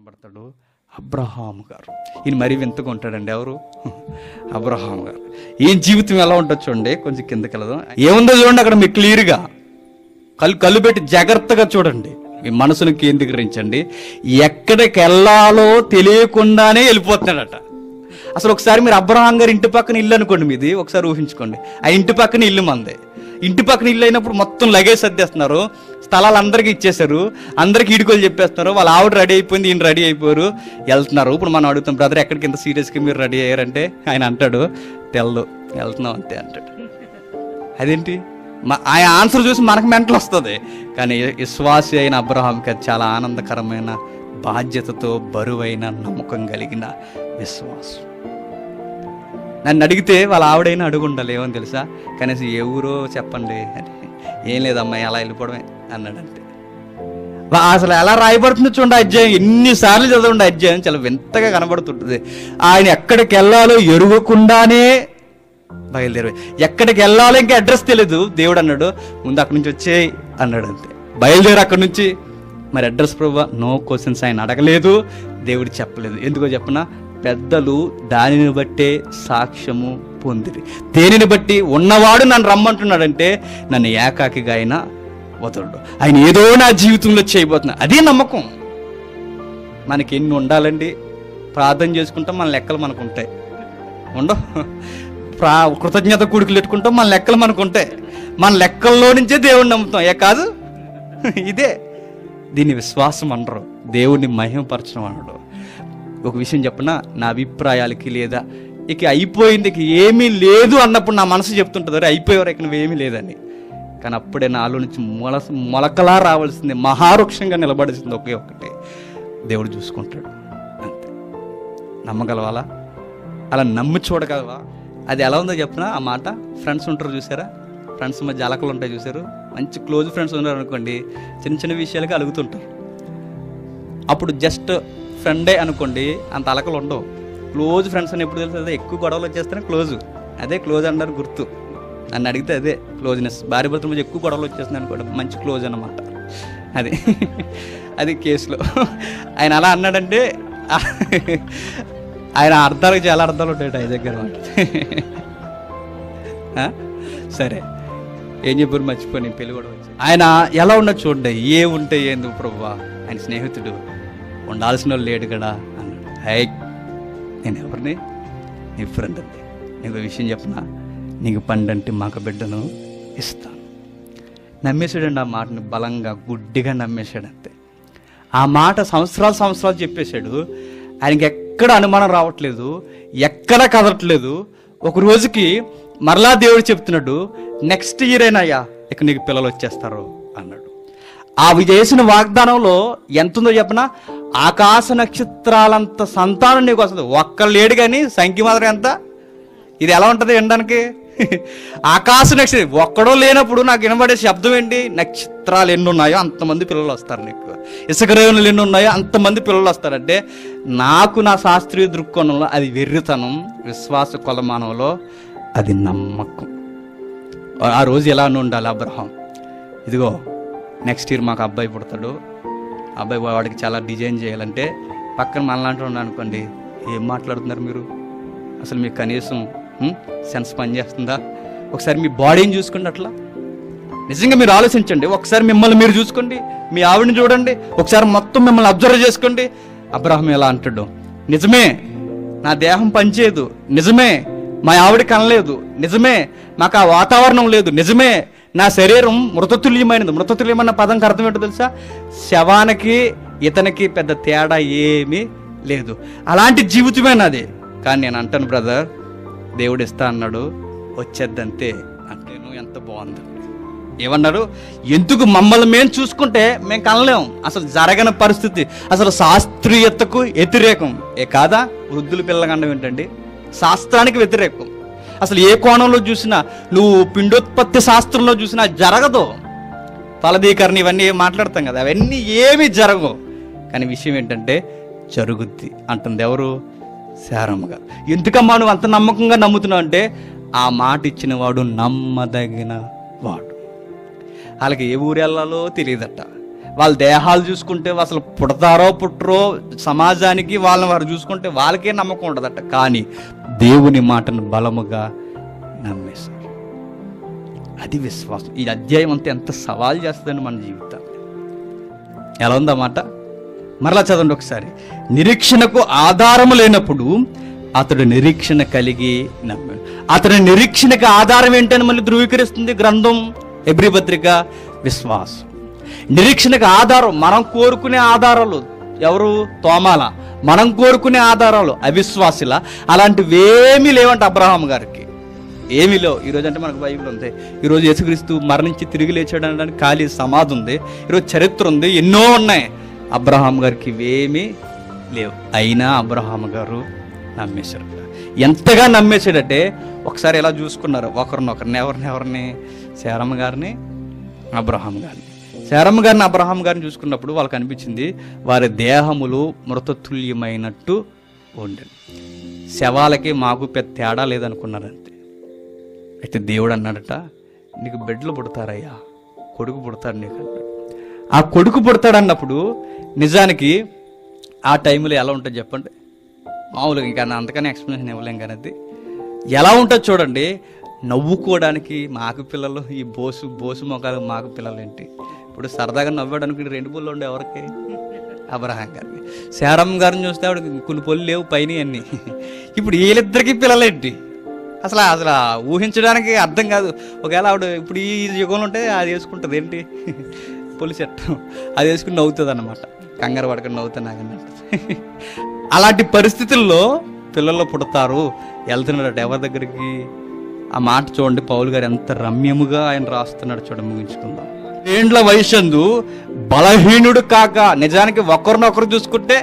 కనబడతాడు అబ్రహాం గారు ఈయన మరీ వింతగా ఉంటాడండి ఎవరు అబ్రహాం గారు ఈయన జీవితం ఎలా ఉంటుంది చూడండి కొంచెం కిందకి వెళదాం ఏముందో చూడండి అక్కడ మీకు క్లియర్గా కళ్ళు కళ్ళు పెట్టి జాగ్రత్తగా చూడండి మీ మనసును కేంద్రీకరించండి ఎక్కడికి వెళ్ళాలో తెలియకుండానే వెళ్ళిపోతున్నాడట అసలు ఒకసారి మీరు అబ్రహాం గారి ఇంటి పక్కన ఇల్లు అనుకోండి మీది ఒకసారి ఊహించుకోండి ఆ ఇంటి పక్కన ఇల్లు మందే ఇంటి పక్కన ఇల్లు అయినప్పుడు మొత్తం లగేజ్ సర్దేస్తున్నారు స్థలాలు అందరికీ ఇచ్చేశారు అందరికి ఈడుకోలు చెప్పేస్తున్నారు వాళ్ళ ఆవిడ రెడీ అయిపోయింది ఈయన రెడీ అయిపోయారు వెళ్తున్నారు ఇప్పుడు మనం అడుగుతాం బ్రదర్ ఎక్కడికి ఇంత సీరియస్గా మీరు రెడీ అయ్యారంటే ఆయన అంటాడు తెల్దు వెళ్తున్నాం అంతే అంటాడు అదేంటి మా ఆయన ఆన్సర్ చూసి మనకు మెంటలు వస్తుంది కానీ విశ్వాసి అయిన అబ్రహాంకి అది చాలా ఆనందకరమైన బాధ్యతతో బరువైన నమ్మకం కలిగిన విశ్వాసం నన్ను అడిగితే వాళ్ళ ఆవిడైనా అడుగు ఉండాలి ఏమని తెలుసా కనీసం ఏ ఊరో చెప్పండి అని ఏం లేదమ్మా అలా వెళ్ళిపోవడమే అన్నాడంతే వా- అసలు ఎలా రాయబడుతుందో చూడండి ఆ అధ్యాయం ఎన్నిసార్లు చదవండి ఆ అధ్యాయం చాలా వింతగా కనబడుతుంటుంది ఆయన ఎక్కడికి వెళ్ళాలో ఎరుగకుండానే బయలుదేరి ఎక్కడికి వెళ్ళాలో ఇంకా అడ్రస్ తెలియదు దేవుడు అన్నాడు ముందు అక్కడి నుంచి వచ్చేయి అన్నాడు అంతే బయలుదేరి అక్కడి నుంచి మరి అడ్రస్ ప్రభు నో క్వశ్చన్స్ ఆయన అడగలేదు దేవుడు చెప్పలేదు ఎందుకో చెప్పన పెద్దలు దానిని బట్టే సాక్ష్యము పొందిరి దేనిని బట్టి ఉన్నవాడు నన్ను రమ్మంటున్నాడంటే నన్ను ఏకాకిగా ఆయన వదలడు ఆయన ఏదో నా జీవితంలో చేయబోతున్నా అదే నమ్మకం మనకి ఎన్ని ఉండాలండి ప్రార్థన చేసుకుంటాం మన లెక్కలు మనకు ఉంటాయి ఉండవు ప్రా కృతజ్ఞత కూడికలు పెట్టుకుంటాం మన లెక్కలు మనకు ఉంటాయి మన లెక్కల్లో నుంచే దేవుడిని నమ్ముతాం ఏ కాదు ఇదే దీన్ని విశ్వాసం అనరు దేవుడిని మహిమపరచడం అనడు ఒక విషయం చెప్పనా నా అభిప్రాయాలకి లేదా ఇక అయిపోయింది ఇక ఏమీ లేదు అన్నప్పుడు నా మనసు చెప్తుంటుంది "అరే, అయిపోయేవారు ఇక నువ్వేమీ లేదని కానీ అప్పుడే నాలో నుంచి మొల మొలకలా రావాల్సింది మహావృక్షంగా నిలబడాల్సింది ఒకే ఒక్కటే దేవుడు చూసుకుంటాడు అంతే నమ్మగలవాలా అలా నమ్మి చూడగలవా అది ఎలా ఉందో చెప్పిన ఆ మాట ఫ్రెండ్స్ ఉంటారు చూసారా ఫ్రెండ్స్ మధ్య అలకలు ఉంటాయి చూసారు మంచి క్లోజ్ ఫ్రెండ్స్ ఉన్నారు అనుకోండి చిన్న చిన్న విషయాలకి అలుగుతుంటారు అప్పుడు జస్ట్ ఫ్రెండే అనుకోండి అంత అలకలు ఉండవు క్లోజ్ ఫ్రెండ్స్ అని ఎప్పుడు తెలుస్తుంది ఎక్కువ గొడవలు వచ్చేస్తేనే క్లోజ్ అదే క్లోజ్ అన్నారు గుర్తు నన్ను అడిగితే అదే క్లోజ్నెస్ భార్య భర్తల మధ్య ఎక్కువ గొడవలు వచ్చేస్తుంది అనుకోండి మంచి క్లోజ్ అన్నమాట అది అది కేసులో ఆయన అలా అన్నాడంటే ఆయన అర్థాలకు చాలా అర్థాలు ఉంటాయి ఆయన దగ్గర మాట ఆ? సరే ఏం చెప్పారు మర్చిపోయి నేను పెళ్లి కూడా వచ్చి ఆయన ఎలా ఉండదు చూడండి ఏ ఉంటే ఏంది ప్రభువా ఆయన స్నేహితుడు ఉండాల్సిన వాళ్ళు లేడు కదా అన్నాడు హై నేను ఎవరిని నీ ఫ్రెండ్ అండి నీకు ఒక విషయం చెప్పనా నీకు పండంటే మాకు బిడ్డను ఇస్తాను నమ్మేశాడండి ఆ మాటని బలంగా గుడ్డిగా నమ్మేశాడు అంతే ఆ మాట సంవత్సరాలు సంవత్సరాలు చెప్పేశాడు ఆయనకి ఎక్కడ అనుమానం రావట్లేదు ఎక్కడ కదలట్లేదు ఒక రోజుకి మరలా దేవుడు చెప్తున్నాడు నెక్స్ట్ ఇయర్ అయినాయా ఇక నీకు పిల్లలు వచ్చేస్తారు అన్నాడు ఆ చేసిన వాగ్దానంలో ఎంత ఉందో చెప్పనా ఆకాశ నక్షత్రాలంత సంతానం నీకు వస్తుంది ఒక్కళ్ళు లేడు కానీ సంఖ్య మాత్రం ఎంత ఇది ఎలా ఉంటుంది వినడానికి ఆకాశ నక్షత్రం ఒక్కడో లేనప్పుడు నాకు వినబడే శబ్దం ఏంటి నక్షత్రాలు ఎన్ని ఉన్నాయో అంతమంది పిల్లలు వస్తారు నీకు ఇసుక రేణులు ఎన్ని ఉన్నాయో అంతమంది పిల్లలు వస్తారంటే నాకు నా శాస్త్రీయ దృక్కోణంలో అది వెర్రితనం విశ్వాస కొలమానంలో అది నమ్మకం ఆ రోజు ఎలా ఉండాలి అబ్రహం ఇదిగో నెక్స్ట్ ఇయర్ మాకు అబ్బాయి పుడతాడు అబ్బాయి వాడికి చాలా డిజైన్ చేయాలంటే పక్కన మనలాంటి ఉన్నాడు అనుకోండి ఏం మాట్లాడుతున్నారు మీరు అసలు మీకు కనీసం హ్మ్, సెన్స్ పనిచేస్తుందా ఒకసారి మీ బాడీని చూసుకోండి అట్లా నిజంగా మీరు ఆలోచించండి ఒకసారి మిమ్మల్ని మీరు చూసుకోండి మీ ఆవిడని చూడండి ఒకసారి మొత్తం మిమ్మల్ని అబ్జర్వ్ చేసుకోండి అబ్రహం ఎలా అంటాడు నిజమే నా దేహం పనిచేయదు నిజమే మా ఆవిడ కనలేదు నిజమే నాకు ఆ వాతావరణం లేదు నిజమే నా శరీరం మృతతుల్యమైనది మృతతుల్యమైన పదంకి అర్థం ఏంటో తెలుసా శవానికి ఇతనికి పెద్ద తేడా ఏమీ లేదు అలాంటి జీవితమే నాది కానీ నేను అంటాను బ్రదర్ దేవుడు ఇస్తా అన్నాడు వచ్చేద్దంతే అంటే నువ్వు ఎంత బాగుంది ఏమన్నారు ఎందుకు మమ్మల్ని మేము చూసుకుంటే మేము కనలేం అసలు జరగని పరిస్థితి అసలు శాస్త్రీయతకు వ్యతిరేకం ఏ కాదా వృద్ధుల పిల్లగండం ఏంటండి శాస్త్రానికి వ్యతిరేకం అసలు ఏ కోణంలో చూసినా నువ్వు పిండోత్పత్తి శాస్త్రంలో చూసినా జరగదు ఫలదీకరణ ఇవన్నీ ఏం మాట్లాడతాం కదా అవన్నీ ఏమీ జరగవు కానీ విషయం ఏంటంటే జరుగుద్ది అంటుంది ఎవరు శారమ్మ గారు ఎందుకమ్మా నువ్వు అంత నమ్మకంగా నమ్ముతున్నావు అంటే ఆ మాట ఇచ్చిన వాడు నమ్మదగిన వాడు వాళ్ళకి ఏ ఊరు వెళ్ళాలో తెలియదట వాళ్ళ దేహాలు చూసుకుంటే అసలు పుడతారో పుట్టరో సమాజానికి వాళ్ళని వారు చూసుకుంటే వాళ్ళకే నమ్మకం ఉండదట కానీ దేవుని మాటను బలముగా నమ్మేశారు అది విశ్వాసం ఈ అధ్యాయం అంతా ఎంత సవాల్ చేస్తుందండి మన జీవితాన్ని ఎలా ఉందన్నమాట మరలా చదవండి ఒకసారి నిరీక్షణకు ఆధారము లేనప్పుడు అతడు నిరీక్షణ కలిగి నమ్మాడు అతని నిరీక్షణకు ఆధారం ఏంటని మళ్ళీ ధృవీకరిస్తుంది గ్రంథం ఎబ్రి పత్రిక విశ్వాసం నిరీక్షణకు ఆధారం మనం కోరుకునే ఆధారాలు ఎవరు తోమాల మనం కోరుకునే ఆధారాలు అవిశ్వాసుల అలాంటివేమీ లేవంట అబ్రహాం గారికి ఏమీ లేవు ఈరోజు అంటే మనకు బైబిల్ ఉంది ఈరోజు యేసుక్రీస్తు మరణించి తిరిగి లేచాడు అనడానికి ఖాళీ సమాధి ఉంది ఈరోజు చరిత్ర ఉంది ఎన్నో ఉన్నాయి అబ్రహాం గారికి ఇవేమీ లేవు అయినా అబ్రహాం గారు నమ్మేశారు ఎంతగా నమ్మేశాడంటే ఒకసారి ఎలా చూసుకున్నారు ఒకరినొకరిని ఎవరిని ఎవరిని శారమ్మ గారిని అబ్రహాం గారిని శారమ్మ గారిని అబ్రహాం గారిని చూసుకున్నప్పుడు వాళ్ళకి అనిపించింది వారి దేహములు మృతతుల్యమైనట్టు ఉండేది శవాలకి మాకు పెద్ద తేడా లేదనుకున్నారంతే అయితే దేవుడు అన్నాడట నీకు బిడ్డలు పుడతారయ్యా కొడుకు పుడతాడు నీకు అన్నాడు ఆ కొడుకు పుడతాడు అన్నప్పుడు నిజానికి ఆ టైంలో ఎలా ఉంటుంది చెప్పండి మామూలుగా ఇంకా నా అంతకని ఎక్స్ప్లెనేషన్ ఇవ్వలేం కానీ అది ఎలా ఉంటుంది చూడండి నవ్వుకోవడానికి మాకు పిల్లలు ఈ బోసు బోసు మొక్కలు మాకు పిల్లలు ఏంటి ఇప్పుడు సరదాగా నవ్వాడు అనుకుని రెండు పుల్లు ఉండే ఎవరికి అబ్రహాం గారికి శారమ్మ గారిని చూస్తే ఆవిడ కొన్ని పొల్లు లేవు పైన అన్ని ఇప్పుడు వీళ్ళిద్దరికి పిల్లలేంటి అసలు అసలు ఊహించడానికి అర్థం కాదు ఒకవేళ ఆవిడ ఇప్పుడు ఈ యుగంలో ఉంటే అది వేసుకుంటుంది ఏంటి పొలి చట్టం అది వేసుకుని నవ్వుతుంది అనమాట కంగారు పడకుండా నవ్వుతా నాకన్నట్టు అలాంటి పరిస్థితుల్లో పిల్లలు పుడతారు వెళ్తున్నాడు ఎవరి దగ్గరికి ఆ మాట చూడండి పౌలు గారు ఎంత రమ్యముగా ఆయన రాస్తున్నాడు చూడండి ముగించుకుందాం ఏండ్ల వయసందు బలహీనుడు కాక నిజానికి ఒకరినొకరు చూసుకుంటే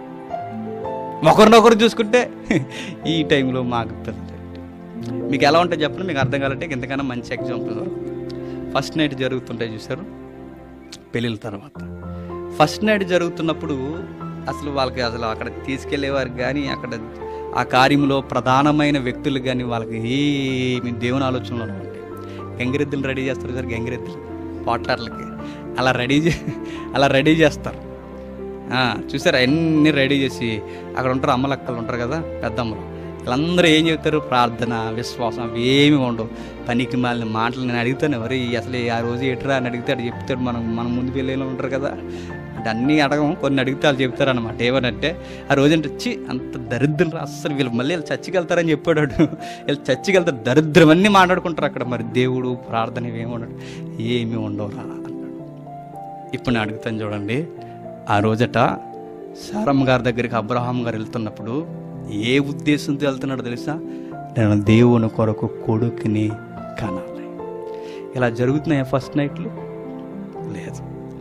ఒకరినొకరు చూసుకుంటే ఈ టైంలో మాకు పిల్లలు మీకు ఎలా ఉంటుంది చెప్పండి మీకు అర్థం కావాలంటే ఇంతకన్నా మంచి ఎగ్జాంపుల్ ఫస్ట్ నైట్ జరుగుతుంటాయి చూసారు పెళ్ళిళ్ళ తర్వాత ఫస్ట్ నైట్ జరుగుతున్నప్పుడు అసలు వాళ్ళకి అసలు అక్కడ తీసుకెళ్లేవారు కానీ అక్కడ ఆ కార్యంలో ప్రధానమైన వ్యక్తులు కానీ వాళ్ళకి ఏమి దేవుని ఆలోచనలు ఉంటాయి గంగిరెద్దులు రెడీ చేస్తారు సార్ గంగిరెద్దులు పోట్లాట్లకి అలా రెడీ చే అలా రెడీ చేస్తారు ఆ, చూసారా అన్నీ రెడీ చేసి అక్కడ ఉంటారు అమ్మలక్కలు ఉంటారు కదా పెద్దమ్మలు వీళ్ళందరూ ఏం చెప్తారు ప్రార్థన విశ్వాసం అవి ఏమి ఉండవు పనికి మాలిన మాటలు నేను అడుగుతాను ఎవరు ఈ అసలు ఆ రోజు ఏట్రా అని అడిగితే అడు చెప్తాడు మనం మన ముందు పిల్లలు ఉంటారు కదా అంటే అన్నీ అడగం కొన్ని అడిగితే వాళ్ళు చెప్తారు అనమాట ఏమనంటే ఆ రోజంటే వచ్చి అంత దరిద్రం రా అస్సలు వీళ్ళు మళ్ళీ వీళ్ళు చచ్చికెళ్తారని చెప్పాడు వాడు. వీళ్ళు చచ్చికెళ్తారు దరిద్రం అన్నీ మాట్లాడుకుంటారు అక్కడ మరి దేవుడు ప్రార్థన ఇవేమి ఉండడు ఏమి ఉండవురా అన్నాడు ఇప్పుడు నేను అడుగుతాను చూడండి ఆ రోజట సారమ్మ గారి దగ్గరికి అబ్రహాం గారు వెళ్తున్నప్పుడు ఏ ఉద్దేశంతో వెళ్తున్నాడో తెలుసా నేను దేవుని కొరకు కొడుకుని కనాలి ఇలా జరుగుతున్నాయా ఫస్ట్ నైట్లు లేదు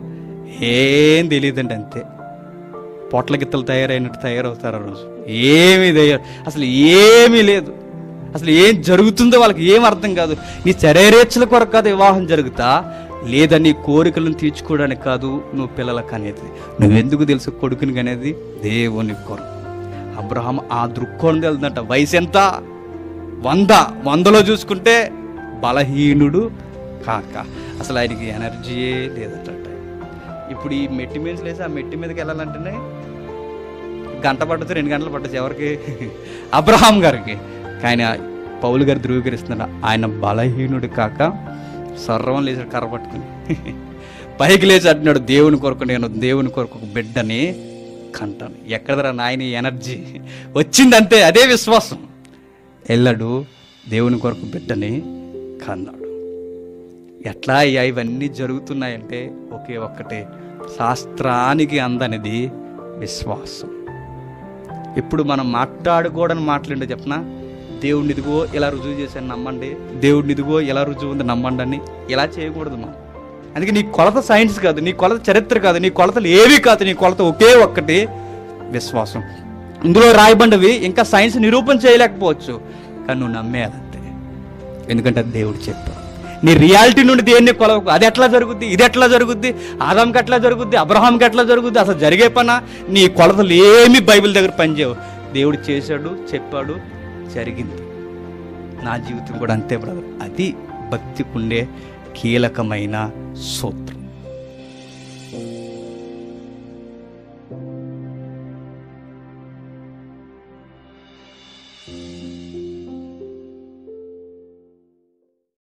ఏం తెలియదండి అంతే పొట్ల గిత్తలు తయారైనట్టు తయారవుతారు ఆ రోజు ఏమీ తయారు అసలు ఏమీ లేదు అసలు ఏం జరుగుతుందో వాళ్ళకి ఏం అర్థం కాదు నీ శరీరేచ్ఛల కొరకు కాదు వివాహం జరుగుతా లేదా నీ కోరికలను తీర్చుకోవడానికి కాదు నువ్వు పిల్లలకు అనేది నువ్వెందుకు తెలుసు కొడుకుని అనేది దేవుని కొరకు అబ్రహాం ఆ దృక్కోణం వెళ్తుందంట వయసు ఎంత వంద వందలో చూసుకుంటే బలహీనుడు కాక అసలు ఆయనకి ఎనర్జీయే లేదట ఇప్పుడు ఈ మెట్టి మీద లేసి ఆ మెట్టి మీదకి వెళ్ళాలంటేనే గంట పట్టదు రెండు గంటలు పట్టచ్చు ఎవరికి అబ్రహాం గారికి ఆయన పౌలు గారు ధృవీకరిస్తున్నాడు ఆయన బలహీనుడు కాక సర్వం లేచాడు కర్ర పట్టుకుని పైకి లేచి అంటున్నాడు దేవుని కొరకు నేను దేవుని కొరకు ఒక బిడ్డని కంటాను ఎక్కడదరా నాయన ఈ ఎనర్జీ వచ్చిందంతే అదే విశ్వాసం వెళ్ళాడు దేవుని కొరకు బిడ్డని కన్నాడు ఎట్లా అయ్యా ఇవన్నీ జరుగుతున్నాయంటే ఒకే ఒక్కటే శాస్త్రానికి అందనిది విశ్వాసం ఇప్పుడు మనం మాట్లాడుకోవడానికి మాట్లాడే చెప్పనా దేవుడిని ఇదిగో ఇలా రుజువు చేశాను నమ్మండి దేవుడిని ఇదిగో ఇలా రుజువు ఉంది నమ్మండి అని ఇలా చేయకూడదు మనం అందుకే నీ కొలత సైన్స్ కాదు నీ కొలత చరిత్ర కాదు నీ కొలతలు ఏవి కాదు నీ కొలత ఒకే ఒక్కటి విశ్వాసం ఇందులో రాయబడినవి ఇంకా సైన్స్ నిరూపణ చేయలేకపోవచ్చు కానీ నువ్వు నమ్మేయాలంతే ఎందుకంటే అది దేవుడు చెప్పాడు నీ రియాలిటీ నుండి దేన్ని కొలవకు అది ఎట్లా జరుగుద్ది ఇది ఎట్లా జరుగుద్ది ఆదాంకి ఎట్లా జరుగుద్ది అబ్రహాంకి ఎట్లా జరుగుద్ది అసలు జరిగే పనా నీ కొలతలు ఏమీ బైబిల్ దగ్గర పనిచేయవు దేవుడు చేశాడు చెప్పాడు జరిగింది నా జీవితం కూడా అంతే బ్రదర్ అది భక్తికి ఉండే కీలకమైన సూత్రం